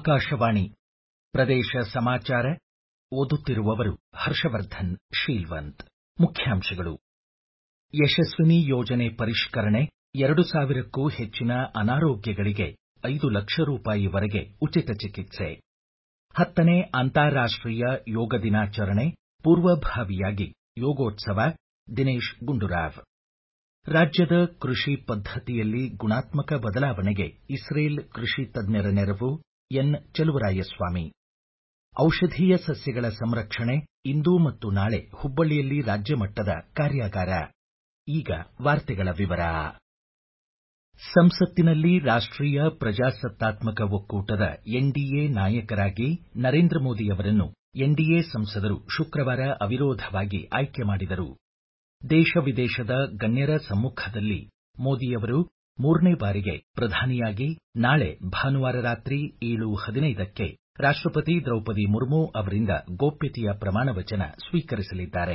ಆಕಾಶವಾಣಿ ಪ್ರದೇಶ ಸಮಾಚಾರ ಓದುತ್ತಿರುವವರು ಹರ್ಷವರ್ಧನ್ ಶೀಲ್ವಂತ್ ಮುಖ್ಯಾಂಶಗಳು ಯಶಸ್ವಿನಿ ಯೋಜನೆ ಪರಿಷ್ಕರಣೆ ಎರಡು ಸಾವಿರಕ್ಕೂ ಹೆಚ್ಚಿನ ಅನಾರೋಗ್ಯಗಳಿಗೆ ಐದು ಲಕ್ಷ ರೂಪಾಯಿವರೆಗೆ ಉಚಿತ ಚಿಕಿತ್ಸೆ ಹತ್ತನೇ ಅಂತಾರಾಷ್ಟೀಯ ಯೋಗ ದಿನಾಚರಣೆ ಪೂರ್ವಭಾವಿಯಾಗಿ ಯೋಗೋತ್ಸವ ದಿನೇಶ್ ಗುಂಡೂರಾವ್ ರಾಜ್ಯದ ಕೃಷಿ ಪದ್ಧತಿಯಲ್ಲಿ ಗುಣಾತ್ಮಕ ಬದಲಾವಣೆಗೆ ಇಸ್ರೇಲ್ ಕೃಷಿ ತಜ್ಞರ ನೆರವು ಎನ್ ಚಲುವರಾಯಸ್ವಾಮಿ ಔಷಧೀಯ ಸಸ್ಯಗಳ ಸಂರಕ್ಷಣೆ ಇಂದು ಮತ್ತು ನಾಳೆ ಹುಬ್ಬಳ್ಳಿಯಲ್ಲಿ ರಾಜ್ಯ ಮಟ್ಟದ ಕಾರ್ಯಾಗಾರ ಈಗ ವಾರ್ತೆಗಳ ವಿವರ ಸಂಸತ್ತಿನಲ್ಲಿ ರಾಷ್ಟೀಯ ಪ್ರಜಾಸತ್ತಾತ್ಮಕ ಒಕ್ಕೂಟದ ಎನ್ಡಿಎ ನಾಯಕರಾಗಿ ನರೇಂದ್ರ ಮೋದಿಯವರನ್ನು ಎನ್ಡಿಎ ಸಂಸದರು ಶುಕ್ರವಾರ ಅವಿರೋಧವಾಗಿ ಆಯ್ಕೆ ಮಾಡಿದರು ದೇಶ ವಿದೇಶದ ಗಣ್ಯರ ಸಮ್ಮುಖದಲ್ಲಿ ಮೋದಿಯವರು ಮೂರನೇ ಬಾರಿಗೆ ಪ್ರಧಾನಿಯಾಗಿ ನಾಳೆ ಭಾನುವಾರ ರಾತ್ರಿ ಏಳು ಹದಿನೈದಕ್ಕೆ ರಾಷ್ಟಪತಿ ದ್ರೌಪದಿ ಮುರ್ಮು ಅವರಿಂದ ಗೋಪ್ಯತೆಯ ಪ್ರಮಾಣ ವಚನ ಸ್ವೀಕರಿಸಲಿದ್ದಾರೆ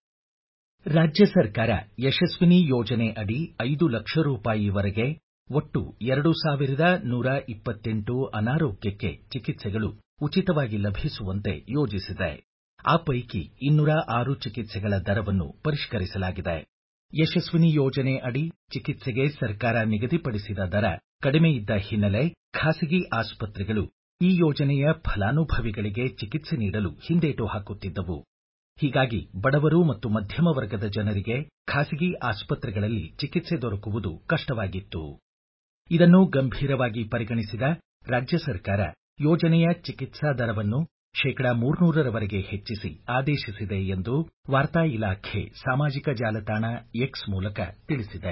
ರಾಜ್ಯ ಸರ್ಕಾರ ಯಶಸ್ವಿನಿ ಯೋಜನೆ ಅಡಿ ಐದು ಲಕ್ಷ ರೂಪಾಯಿವರೆಗೆ ಒಟ್ಟು ಎರಡು ಸಾವಿರದ ನೂರ ಇಪ್ಪತ್ತೆಂಟು ಅನಾರೋಗ್ಯಕ್ಕೆ ಚಿಕಿತ್ಸೆಗಳು ಉಚಿತವಾಗಿ ಲಭಿಸುವಂತೆ ಯೋಜಿಸಿದೆ ಆ ಪೈಕಿ ಇನ್ನೂರ ಆರು ಚಿಕಿತ್ಸೆಗಳ ದರವನ್ನು ಪರಿಷ್ಕರಿಸಲಾಗಿದೆ ಯಶಸ್ವಿನಿ ಯೋಜನೆ ಅಡಿ ಚಿಕಿತ್ಸೆಗೆ ಸರ್ಕಾರ ನಿಗದಿಪಡಿಸಿದ ದರ ಕಡಿಮೆ ಇದ್ದ ಹಿನ್ನೆಲೆ ಖಾಸಗಿ ಆಸ್ಪತ್ರೆಗಳು ಈ ಯೋಜನೆಯ ಫಲಾನುಭವಿಗಳಿಗೆ ಚಿಕಿತ್ಸೆ ನೀಡಲು ಹಿಂದೇಟು ಹಾಕುತ್ತಿದ್ದವು ಹೀಗಾಗಿ ಬಡವರು ಮತ್ತು ಮಧ್ಯಮ ವರ್ಗದ ಜನರಿಗೆ ಖಾಸಗಿ ಆಸ್ಪತ್ರೆಗಳಲ್ಲಿ ಚಿಕಿತ್ಸೆ ದೊರಕುವುದು ಕಷ್ಟವಾಗಿತ್ತು ಇದನ್ನು ಗಂಭೀರವಾಗಿ ಪರಿಗಣಿಸಿದ ರಾಜ್ಯ ಸರ್ಕಾರ ಯೋಜನೆಯ ಚಿಕಿತ್ಸಾ ದರವನ್ನು ಶೇಕಡಾ ಮೂರ್ನೂರರವರೆಗೆ ಹೆಚ್ಚಿಸಿ ಆದೇಶಿಸಿದೆ ಎಂದು ವಾರ್ತಾ ಇಲಾಖೆ ಸಾಮಾಜಿಕ ಜಾಲತಾಣ ಎಕ್ಸ್ ಮೂಲಕ ತಿಳಿಸಿದೆ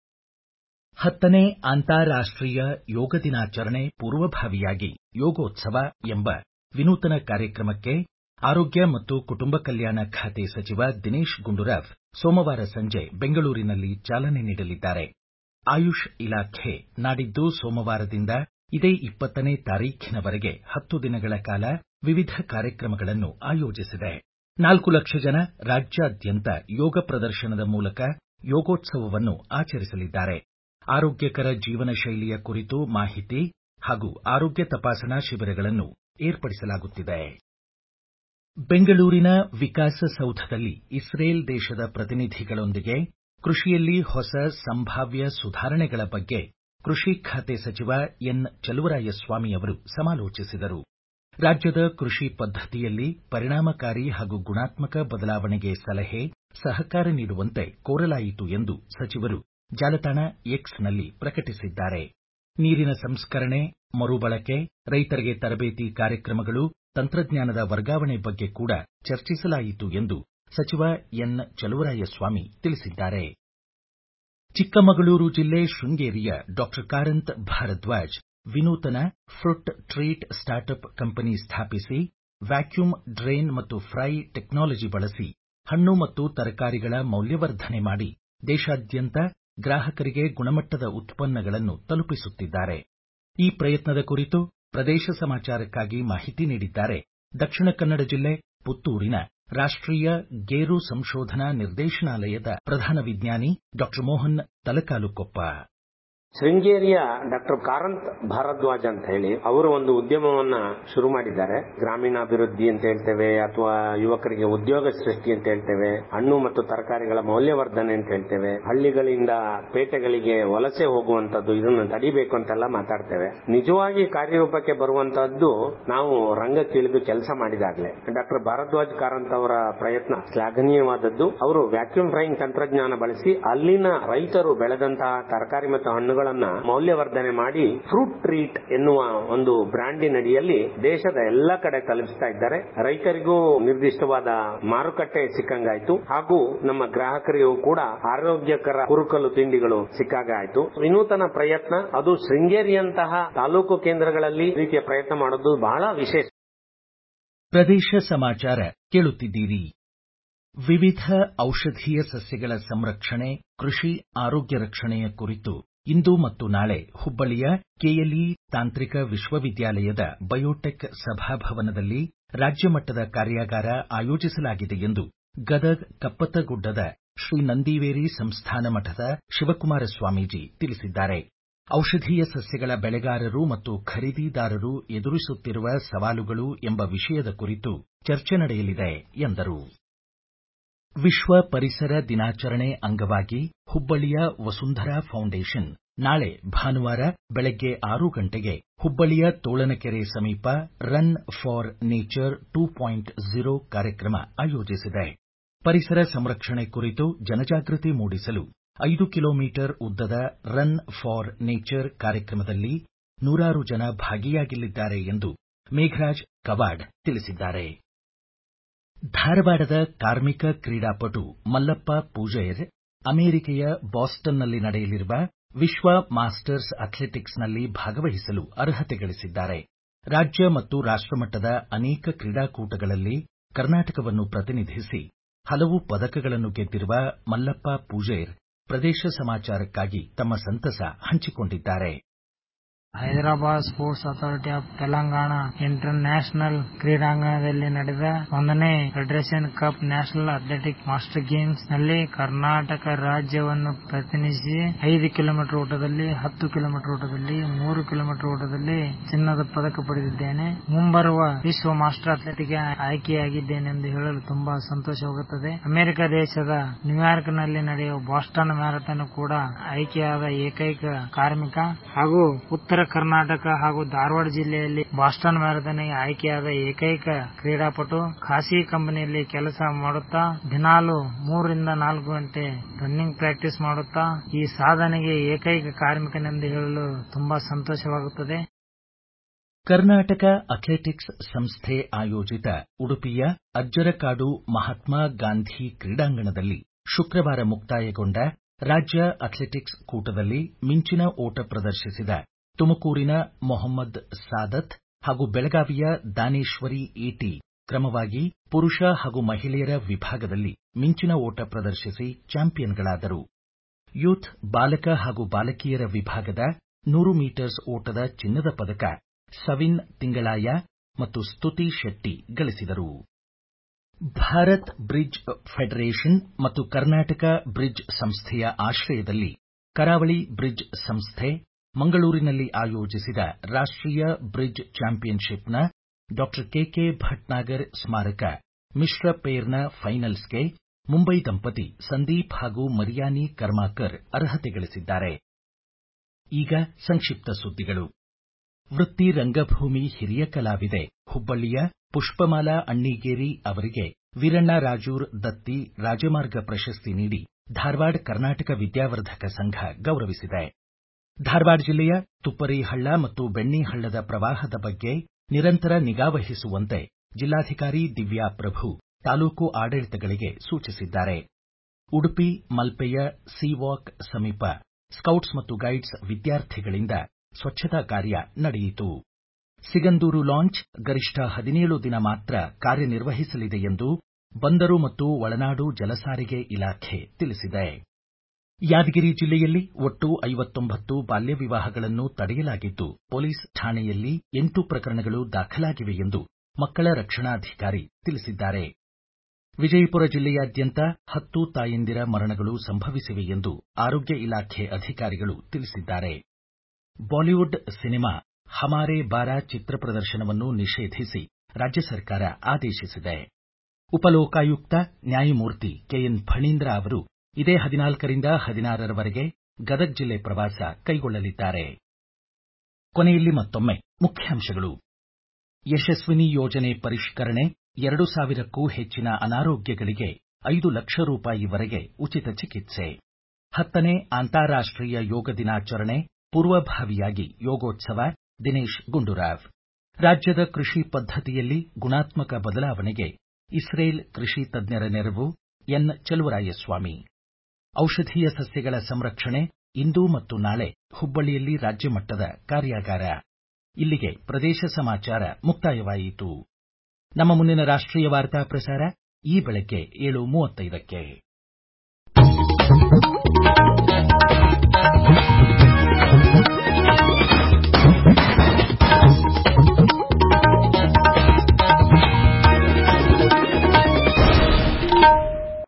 ಹತ್ತನೇ ಅಂತಾರಾಷ್ಟೀಯ ಯೋಗ ದಿನಾಚರಣೆ ಪೂರ್ವಭಾವಿಯಾಗಿ ಯೋಗೋತ್ಸವ ಎಂಬ ವಿನೂತನ ಕಾರ್ಯಕ್ರಮಕ್ಕೆ ಆರೋಗ್ಯ ಮತ್ತು ಕುಟುಂಬ ಕಲ್ಯಾಣ ಖಾತೆ ಸಚಿವ ದಿನೇಶ್ ಗುಂಡೂರಾವ್ ಸೋಮವಾರ ಸಂಜೆ ಬೆಂಗಳೂರಿನಲ್ಲಿ ಚಾಲನೆ ನೀಡಲಿದ್ದಾರೆ ಆಯುಷ್ ಇಲಾಖೆ ನಾಡಿದ್ದು ಸೋಮವಾರದಿಂದ ಇದೇ ಇಪ್ಪತ್ತನೇ ತಾರೀಖಿನವರೆಗೆ ಹತ್ತು ದಿನಗಳ ಕಾಲ ವಿವಿಧ ಕಾರ್ಯಕ್ರಮಗಳನ್ನು ಆಯೋಜಿಸಿದೆ ನಾಲ್ಕು ಲಕ್ಷ ಜನ ರಾಜ್ಯಾದ್ಯಂತ ಯೋಗ ಪ್ರದರ್ಶನದ ಮೂಲಕ ಯೋಗೋತ್ಸವವನ್ನು ಆಚರಿಸಲಿದ್ದಾರೆ ಆರೋಗ್ಯಕರ ಜೀವನ ಶೈಲಿಯ ಕುರಿತು ಮಾಹಿತಿ ಹಾಗೂ ಆರೋಗ್ಯ ತಪಾಸಣಾ ಶಿಬಿರಗಳನ್ನು ಏರ್ಪಡಿಸಲಾಗುತ್ತಿದೆ ಬೆಂಗಳೂರಿನ ವಿಕಾಸಸೌಧದಲ್ಲಿ ಇಸ್ರೇಲ್ ದೇಶದ ಪ್ರತಿನಿಧಿಗಳೊಂದಿಗೆ ಕೃಷಿಯಲ್ಲಿ ಹೊಸ ಸಂಭಾವ್ಯ ಸುಧಾರಣೆಗಳ ಬಗ್ಗೆ ಕೃಷಿ ಖಾತೆ ಸಚಿವ ಎನ್ ಚಲುವರಾಯಸ್ವಾಮಿ ಅವರು ಸಮಾಲೋಚಿಸಿದರು ರಾಜ್ಯದ ಕೃಷಿ ಪದ್ಧತಿಯಲ್ಲಿ ಪರಿಣಾಮಕಾರಿ ಹಾಗೂ ಗುಣಾತ್ಮಕ ಬದಲಾವಣೆಗೆ ಸಲಹೆ ಸಹಕಾರ ನೀಡುವಂತೆ ಕೋರಲಾಯಿತು ಎಂದು ಸಚಿವರು ಜಾಲತಾಣ ಎಕ್ಸ್ನಲ್ಲಿ ಪ್ರಕಟಿಸಿದ್ದಾರೆ ನೀರಿನ ಸಂಸ್ಕರಣೆ ಮರುಬಳಕೆ ರೈತರಿಗೆ ತರಬೇತಿ ಕಾರ್ಯಕ್ರಮಗಳು ತಂತ್ರಜ್ಞಾನದ ವರ್ಗಾವಣೆ ಬಗ್ಗೆ ಕೂಡ ಚರ್ಚಿಸಲಾಯಿತು ಎಂದು ಸಚಿವ ಎನ್ ಚಲುವರಾಯಸ್ವಾಮಿ ತಿಳಿಸಿದ್ದಾರೆ ಚಿಕ್ಕಮಗಳೂರು ಜಿಲ್ಲೆ ಶೃಂಗೇರಿಯ ಡಾಕ್ಟರ್ ಕಾರಂತ್ ಭಾರದ್ವಾಜ್ ವಿನೂತನ ಫ್ರುಟ್ ಟ್ರೀಟ್ ಸ್ಟಾರ್ಟ್ಅಪ್ ಕಂಪನಿ ಸ್ಥಾಪಿಸಿ ವ್ಯಾಕ್ಯೂಮ್ ಡ್ರೇನ್ ಮತ್ತು ಫ್ರೈ ಟೆಕ್ನಾಲಜಿ ಬಳಸಿ ಹಣ್ಣು ಮತ್ತು ತರಕಾರಿಗಳ ಮೌಲ್ಯವರ್ಧನೆ ಮಾಡಿ ದೇಶಾದ್ಯಂತ ಗ್ರಾಹಕರಿಗೆ ಗುಣಮಟ್ಟದ ಉತ್ಪನ್ನಗಳನ್ನು ತಲುಪಿಸುತ್ತಿದ್ದಾರೆ ಈ ಪ್ರಯತ್ನದ ಕುರಿತು ಪ್ರದೇಶ ಸಮಾಚಾರಕ್ಕಾಗಿ ಮಾಹಿತಿ ನೀಡಿದ್ದಾರೆ ದಕ್ಷಿಣ ಕನ್ನಡ ಜಿಲ್ಲೆ ಪುತ್ತೂರಿನ ರಾಷ್ಟೀಯ ಗೇರು ಸಂಶೋಧನಾ ನಿರ್ದೇಶನಾಲಯದ ಪ್ರಧಾನ ವಿಜ್ಞಾನಿ ಡಾಕ್ಟರ್ ಮೋಹನ್ ತಲಕಾಲುಕೊಪ್ಪ ಶೃಂಗೇರಿಯ ಡಾಕ್ಟರ್ ಕಾರಂತ್ ಭಾರದ್ವಾಜ್ ಅಂತ ಹೇಳಿ ಅವರು ಒಂದು ಉದ್ಯಮವನ್ನ ಶುರು ಮಾಡಿದ್ದಾರೆ ಗ್ರಾಮೀಣಾಭಿವೃದ್ಧಿ ಅಂತ ಹೇಳ್ತೇವೆ ಅಥವಾ ಯುವಕರಿಗೆ ಉದ್ಯೋಗ ಸೃಷ್ಟಿ ಅಂತ ಹೇಳ್ತೇವೆ ಹಣ್ಣು ಮತ್ತು ತರಕಾರಿಗಳ ಮೌಲ್ಯವರ್ಧನೆ ಅಂತ ಹೇಳ್ತೇವೆ ಹಳ್ಳಿಗಳಿಂದ ಪೇಟೆಗಳಿಗೆ ವಲಸೆ ಹೋಗುವಂತದ್ದು ಇದನ್ನು ತಡಿಬೇಕು ಅಂತೆಲ್ಲ ಮಾತಾಡ್ತೇವೆ ನಿಜವಾಗಿ ಕಾರ್ಯರೂಪಕ್ಕೆ ಬರುವಂತಹದ್ದು ನಾವು ರಂಗಕ್ಕಿಳಿದು ಕೆಲಸ ಮಾಡಿದಾಗಲೇ ಡಾಕ್ಟರ್ ಭಾರದ್ವಾಜ್ ಕಾರಂತ್ ಅವರ ಪ್ರಯತ್ನ ಶ್ಲಾಘನೀಯವಾದದ್ದು ಅವರು ವ್ಯಾಕ್ಯೂಮ್ ಫ್ರೈಯಿಂಗ್ ತಂತ್ರಜ್ಞಾನ ಬಳಸಿ ಅಲ್ಲಿನ ರೈತರು ಬೆಳೆದಂತಹ ತರಕಾರಿ ಮತ್ತು ಹಣ್ಣುಗಳ ಮೌಲ್ಯವರ್ಧನೆ ಮಾಡಿ ಫ್ರೂಟ್ ಟ್ರೀಟ್ ಎನ್ನುವ ಒಂದು ಬ್ರಾಂಡಿನ ಅಡಿಯಲ್ಲಿ ದೇಶದ ಎಲ್ಲ ಕಡೆ ತಲುಪಿಸ್ತಾ ಇದ್ದಾರೆ ರೈತರಿಗೂ ನಿರ್ದಿಷ್ಟವಾದ ಮಾರುಕಟ್ಟೆ ಸಿಕ್ಕಂಗಾಯ್ತು ಹಾಗೂ ನಮ್ಮ ಗ್ರಾಹಕರಿಗೂ ಕೂಡ ಆರೋಗ್ಯಕರ ಕುರುಕಲು ತಿಂಡಿಗಳು ಸಿಕ್ಕಾಗ ಆಯ್ತು ವಿನೂತನ ಪ್ರಯತ್ನ ಅದು ಶೃಂಗೇರಿಯಂತಹ ತಾಲೂಕು ಕೇಂದ್ರಗಳಲ್ಲಿ ರೀತಿಯ ಪ್ರಯತ್ನ ಮಾಡೋದು ಬಹಳ ವಿಶೇಷ ಪ್ರದೇಶ ಸಮಾಚಾರ ಕೇಳುತ್ತಿದ್ದೀರಿ ವಿವಿಧ ಔಷಧೀಯ ಸಸ್ಯಗಳ ಸಂರಕ್ಷಣೆ ಕೃಷಿ ಆರೋಗ್ಯ ರಕ್ಷಣೆಯ ಕುರಿತು ಇಂದು ಮತ್ತು ನಾಳೆ ಹುಬ್ಬಳ್ಳಿಯ ಕೆಎಲ್ಇ ತಾಂತ್ರಿಕ ವಿಶ್ವವಿದ್ಯಾಲಯದ ಬಯೋಟೆಕ್ ಸಭಾಭವನದಲ್ಲಿ ರಾಜ್ಯ ಮಟ್ಟದ ಕಾರ್ಯಾಗಾರ ಆಯೋಜಿಸಲಾಗಿದೆ ಎಂದು ಗದಗ್ ಕಪ್ಪತ್ತಗುಡ್ಡದ ಶ್ರೀ ನಂದಿವೇರಿ ಸಂಸ್ಥಾನ ಮಠದ ಶಿವಕುಮಾರ ಸ್ವಾಮೀಜಿ ತಿಳಿಸಿದ್ದಾರೆ ಔಷಧೀಯ ಸಸ್ಯಗಳ ಬೆಳೆಗಾರರು ಮತ್ತು ಖರೀದಿದಾರರು ಎದುರಿಸುತ್ತಿರುವ ಸವಾಲುಗಳು ಎಂಬ ವಿಷಯದ ಕುರಿತು ಚರ್ಚೆ ನಡೆಯಲಿದೆ ಎಂದರು ವಿಶ್ವ ಪರಿಸರ ದಿನಾಚರಣೆ ಅಂಗವಾಗಿ ಹುಬ್ಬಳ್ಳಿಯ ವಸುಂಧರಾ ಫೌಂಡೇಶನ್ ನಾಳೆ ಭಾನುವಾರ ಬೆಳಗ್ಗೆ ಆರು ಗಂಟೆಗೆ ಹುಬ್ಬಳ್ಳಿಯ ತೋಳನಕೆರೆ ಸಮೀಪ run for nature two point zero ಕಾರ್ಯಕ್ರಮ ಆಯೋಜಿಸಿದೆ ಪರಿಸರ ಸಂರಕ್ಷಣೆ ಕುರಿತು ಜನಜಾಗೃತಿ ಮೂಡಿಸಲು ಐದು ಕಿಲೋಮೀಟರ್ ಉದ್ದದ ರನ್ ಫಾರ್ ನೇಚರ್ ಕಾರ್ಯಕ್ರಮದಲ್ಲಿ ನೂರಾರು ಜನ ಭಾಗಿಯಾಗಲಿದ್ದಾರೆ ಎಂದು ಮೇಘರಾಜ್ ಕವಾಡ್ ತಿಳಿಸಿದ್ದಾರೆ ಧಾರವಾಡದ ಕಾರ್ಮಿಕ ಕ್ರೀಡಾಪಟು ಮಲ್ಲಪ್ಪ ಪೂಜೇರ್ ಅಮೆರಿಕೆಯ ಬಾಸ್ಟನ್ನಲ್ಲಿ ನಡೆಯಲಿರುವ ವಿಶ್ವ ಮಾಸ್ಟರ್ಸ್ ಅಥ್ಲೆಟಿಕ್ಸ್ನಲ್ಲಿ ಭಾಗವಹಿಸಲು ಅರ್ಹತೆ ಗಳಿಸಿದ್ದಾರೆ ರಾಜ್ಯ ಮತ್ತು ರಾಷ್ಟಮಟ್ಟದ ಅನೇಕ ಕ್ರೀಡಾಕೂಟಗಳಲ್ಲಿ ಕರ್ನಾಟಕವನ್ನು ಪ್ರತಿನಿಧಿಸಿ ಹಲವು ಪದಕಗಳನ್ನು ಗೆದ್ದಿರುವ ಮಲ್ಲಪ್ಪ ಪೂಜೇರ್ ಪ್ರದೇಶ ಸಮಾಚಾರಕ್ಕಾಗಿ ತಮ್ಮ ಸಂತಸ ಹಂಚಿಕೊಂಡಿದ್ದಾರೆ Hyderabad sports authority of Telangana international ಕ್ರೀಡಾಂಗಣದಲ್ಲಿ ನಡೆದ ಒಂದನೇ federation cup national athletic master games ನಲ್ಲಿ ಕರ್ನಾಟಕ ರಾಜ್ಯವನ್ನು ಪ್ರತಿನಿಧಿಸಿ ಐದು ಕಿಲೋಮೀಟರ್ ಓಟದಲ್ಲಿ ಹತ್ತು ಕಿಲೋಮೀಟರ್ ಓಟದಲ್ಲಿ ಮೂರು ಕಿಲೋಮೀಟರ್ ಓಟದಲ್ಲಿ ಚಿನ್ನದ ಪದಕ ಪಡೆದಿದ್ದೇನೆ ಮುಂಬರುವ ವಿಶ್ವ ಮಾಸ್ಟರ್ ಅಥ್ಲೆಟಿಕ್ಗೆ ಆಯ್ಕೆಯಾಗಿದ್ದೇನೆ ಎಂದು ಹೇಳಲು ತುಂಬಾ ಸಂತೋಷವಾಗುತ್ತದೆ ಅಮೆರಿಕ ದೇಶದ ನ್ಯೂಯಾರ್ಕ್ ನಲ್ಲಿ ನಡೆಯುವ ಬಾಸ್ಟನ್ ಮ್ಯಾರಥಾನ್ ಕೂಡ ಆಯ್ಕೆಯಾದ ಏಕೈಕ ಕಾರ್ಮಿಕ ಹಾಗೂ ಉತ್ತರ ಕರ್ನಾಟಕ ಹಾಗೂ ಧಾರವಾಡ ಜಿಲ್ಲೆಯಲ್ಲಿ ಬಾಸ್ಟನ್ ಮ್ಯಾರಥಾನ್ಗೆ ಆಯ್ಕೆಯಾದ ಏಕೈಕ ಕ್ರೀಡಾಪಟು ಖಾಸಗಿ ಕಂಪನಿಯಲ್ಲಿ ಕೆಲಸ ಮಾಡುತ್ತಾ ದಿನಾಲು ಮೂರರಿಂದ ನಾಲ್ಕು ಗಂಟೆ ರನ್ನಿಂಗ್ ಪ್ರಾಕ್ಟೀಸ್ ಮಾಡುತ್ತಾ ಈ ಸಾಧನೆಗೆ ಏಕೈಕ ಕಾರ್ಮಿಕನೆಂದು ಹೇಳಲು ತುಂಬಾ ಸಂತೋಷವಾಗುತ್ತದೆ ಕರ್ನಾಟಕ ಅಥ್ಲೆಟಿಕ್ಸ್ ಸಂಸ್ಥೆ ಆಯೋಜಿತ ಉಡುಪಿಯ ಅಜ್ಜರಕಾಡು ಮಹಾತ್ಮ ಗಾಂಧಿ ಕ್ರೀಡಾಂಗಣದಲ್ಲಿ ಶುಕ್ರವಾರ ಮುಕ್ತಾಯಗೊಂಡ ರಾಜ್ಯ ಅಥ್ಲೆಟಿಕ್ಸ್ ಕೂಟದಲ್ಲಿ ಮಿಂಚಿನ ಓಟ ಪ್ರದರ್ಶಿಸಿದ ತುಮಕೂರಿನ ಮೊಹಮ್ಮದ್ ಸಾದತ್ ಹಾಗೂ ಬೆಳಗಾವಿಯ ದಾನೇಶ್ವರಿ ಈಟಿ ಕ್ರಮವಾಗಿ ಪುರುಷ ಹಾಗೂ ಮಹಿಳೆಯರ ವಿಭಾಗದಲ್ಲಿ ಮಿಂಚಿನ ಓಟ ಪ್ರದರ್ಶಿಸಿ ಚಾಂಪಿಯನ್ಗಳಾದರು ಯೂತ್ ಬಾಲಕ ಹಾಗೂ ಬಾಲಕಿಯರ ವಿಭಾಗದ ನೂರು ಮೀಟರ್ಸ್ ಓಟದ ಚಿನ್ನದ ಪದಕ ಸವಿನ್ ತಿಂಗಳಾಯ ಮತ್ತು ಸ್ತುತಿ ಶೆಟ್ಟಿ ಗಳಿಸಿದರು ಭಾರತ್ ಬ್ರಿಡ್ಜ್ ಫೆಡರೇಷನ್ ಮತ್ತು ಕರ್ನಾಟಕ ಬ್ರಿಡ್ಜ್ ಸಂಸ್ಥೆಯ ಆಶ್ರಯದಲ್ಲಿ ಕರಾವಳಿ ಬ್ರಿಡ್ಜ್ ಸಂಸ್ಥೆ ಮಂಗಳೂರಿನಲ್ಲಿ ಆಯೋಜಿಸಿದ ರಾಷ್ಟೀಯ ಬ್ರಿಡ್ಜ್ ಚಾಂಪಿಯನ್ಶಿಪ್ನ ಡಾ ಕೆಕೆ ಭಟ್ನಾಗರ್ ಸ್ಮಾರಕ ಮಿಶ್ರ ಪೇರ್ನ ಫೈನಲ್ಸ್ಗೆ ಮುಂಬೈ ದಂಪತಿ ಸಂದೀಪ್ ಹಾಗೂ ಮರಿಯಾನಿ ಕರ್ಮಾಕರ್ ಅರ್ಹತೆ ಗಳಿಸಿದ್ದಾರೆ ಈಗ ಸಂಕ್ಷಿಪ್ತ ಸುದ್ದಿಗಳು ವೃತ್ತಿ ರಂಗಭೂಮಿ ಹಿರಿಯ ಕಲಾವಿದೆ ಹುಬ್ಬಳ್ಳಿಯ ಪುಷ್ಪಮಾಲಾ ಅಣ್ಣಿಗೇರಿ ಅವರಿಗೆ ವೀರಣ್ಣ ರಾಜೂರ್ ದತ್ತಿ ರಾಜಮಾರ್ಗ ಪ್ರಶಸ್ತಿ ನೀಡಿ ಧಾರವಾಡ ಕರ್ನಾಟಕ ವಿದ್ಯಾವರ್ಧಕ ಸಂಘ ಗೌರವಿಸಿದೆ ಧಾರವಾಡ ಜಿಲ್ಲೆಯ ತುಪ್ಪರಿಹಳ್ಳ ಮತ್ತು ಬೆಣ್ಣಿಹಳ್ಳದ ಪ್ರವಾಹದ ಬಗ್ಗೆ ನಿರಂತರ ನಿಗಾ ವಹಿಸುವಂತೆ ಜಿಲ್ಲಾಧಿಕಾರಿ ದಿವ್ಯಾ ಪ್ರಭು ತಾಲೂಕು ಆಡಳಿತಗಳಿಗೆ ಸೂಚಿಸಿದ್ದಾರೆ ಉಡುಪಿ ಮಲ್ಪೆಯ ಸಿ ವಾಕ್ ಸಮೀಪ ಸ್ಕೌಟ್ಸ್ ಮತ್ತು ಗೈಡ್ಸ್ ವಿದ್ಯಾರ್ಥಿಗಳಿಂದ ಸ್ವಚ್ಛತಾ ಕಾರ್ಯ ನಡೆಯಿತು ಸಿಗಂದೂರು ಲಾಂಚ್ ಗರಿಷ್ಠ ಹದಿನೇಳು ದಿನ ಮಾತ್ರ ಕಾರ್ಯನಿರ್ವಹಿಸಲಿದೆ ಎಂದು ಬಂದರು ಮತ್ತು ಒಳನಾಡು ಜಲಸಾರಿಗೆ ಇಲಾಖೆ ತಿಳಿಸಿದೆ ಯಾದಗಿರಿ ಜಿಲ್ಲೆಯಲ್ಲಿ ಒಟ್ಟು ಐವತ್ತೊಂಬತ್ತು ಬಾಲ್ಯ ವಿವಾಹಗಳನ್ನು ತಡೆಯಲಾಗಿದ್ದು ಪೊಲೀಸ್ ಠಾಣೆಯಲ್ಲಿ ಎಂಟು ಪ್ರಕರಣಗಳು ದಾಖಲಾಗಿವೆ ಎಂದು ಮಕ್ಕಳ ರಕ್ಷಣಾಧಿಕಾರಿ ತಿಳಿಸಿದ್ದಾರೆ ವಿಜಯಪುರ ಜಿಲ್ಲೆಯಾದ್ಯಂತ ಹತ್ತು ತಾಯಂದಿರ ಮರಣಗಳು ಸಂಭವಿಸಿವೆ ಎಂದು ಆರೋಗ್ಯ ಇಲಾಖೆ ಅಧಿಕಾರಿಗಳು ತಿಳಿಸಿದ್ದಾರೆ ಬಾಲಿವುಡ್ ಸಿನಿಮಾ ಹಮಾರೆ ಬಾರಾ ಚಿತ್ರ ಪ್ರದರ್ಶನವನ್ನು ನಿಷೇಧಿಸಿ ರಾಜ್ಯ ಸರ್ಕಾರ ಆದೇಶಿಸಿದೆ ಉಪಲೋಕಾಯುಕ್ತ ನ್ಯಾಯಮೂರ್ತಿ ಕೆಎನ್ ಫಣೀಂದ್ರ ಅವರು ಇದೇ ಹದಿನಾಲ್ಕರಿಂದ ಹದಿನಾರರವರೆಗೆ ಗದಗ ಜಿಲ್ಲೆ ಪ್ರವಾಸ ಕೈಗೊಳ್ಳಲಿದ್ದಾರೆ ಕೊನೆಯಲ್ಲಿ ಮತ್ತೊಮ್ಮೆ ಮುಖ್ಯಾಂಶಗಳು ಯಶಸ್ವಿನಿ ಯೋಜನೆ ಪರಿಷ್ಕರಣೆ ಎರಡು ಸಾವಿರಕ್ಕೂ ಹೆಚ್ಚಿನ ಅನಾರೋಗ್ಯಗಳಿಗೆ ಐದು ಲಕ್ಷ ರೂಪಾಯಿವರೆಗೆ ಉಚಿತ ಚಿಕಿತ್ಸೆ ಹತ್ತನೇ ಅಂತಾರಾಷ್ಟೀಯ ಯೋಗ ದಿನಾಚರಣೆ ಪೂರ್ವಭಾವಿಯಾಗಿ ಯೋಗೋತ್ಸವ ದಿನೇಶ್ ಗುಂಡೂರಾವ್ ರಾಜ್ಯದ ಕೃಷಿ ಪದ್ಧತಿಯಲ್ಲಿ ಗುಣಾತ್ಮಕ ಬದಲಾವಣೆಗೆ ಇಸ್ರೇಲ್ ಕೃಷಿ ತಜ್ಞರ ನೆರವು ಎನ್ ಚಲುವರಾಯಸ್ವಾಮಿ ಔಷಧೀಯ ಸಸ್ಯಗಳ ಸಂರಕ್ಷಣೆ ಇಂದು ಮತ್ತು ನಾಳೆ ಹುಬ್ಬಳ್ಳಿಯಲ್ಲಿ ರಾಜ್ಯ ಮಟ್ಟದ ಕಾರ್ಯಾಗಾರ ಇಲ್ಲಿಗೆ ಪ್ರದೇಶ ಸಮಾಚಾರ ಮುಕ್ತಾಯವಾಯಿತು ನಮ್ಮ ಮುಂದಿನ ರಾಷ್ಟ್ರೀಯ ವಾರ್ತಾ ಪ್ರಸಾರ ಈ ಬೆಳಗ್ಗೆ ಏಳು ಮೂವತ್ತೈದಕ್ಕೆ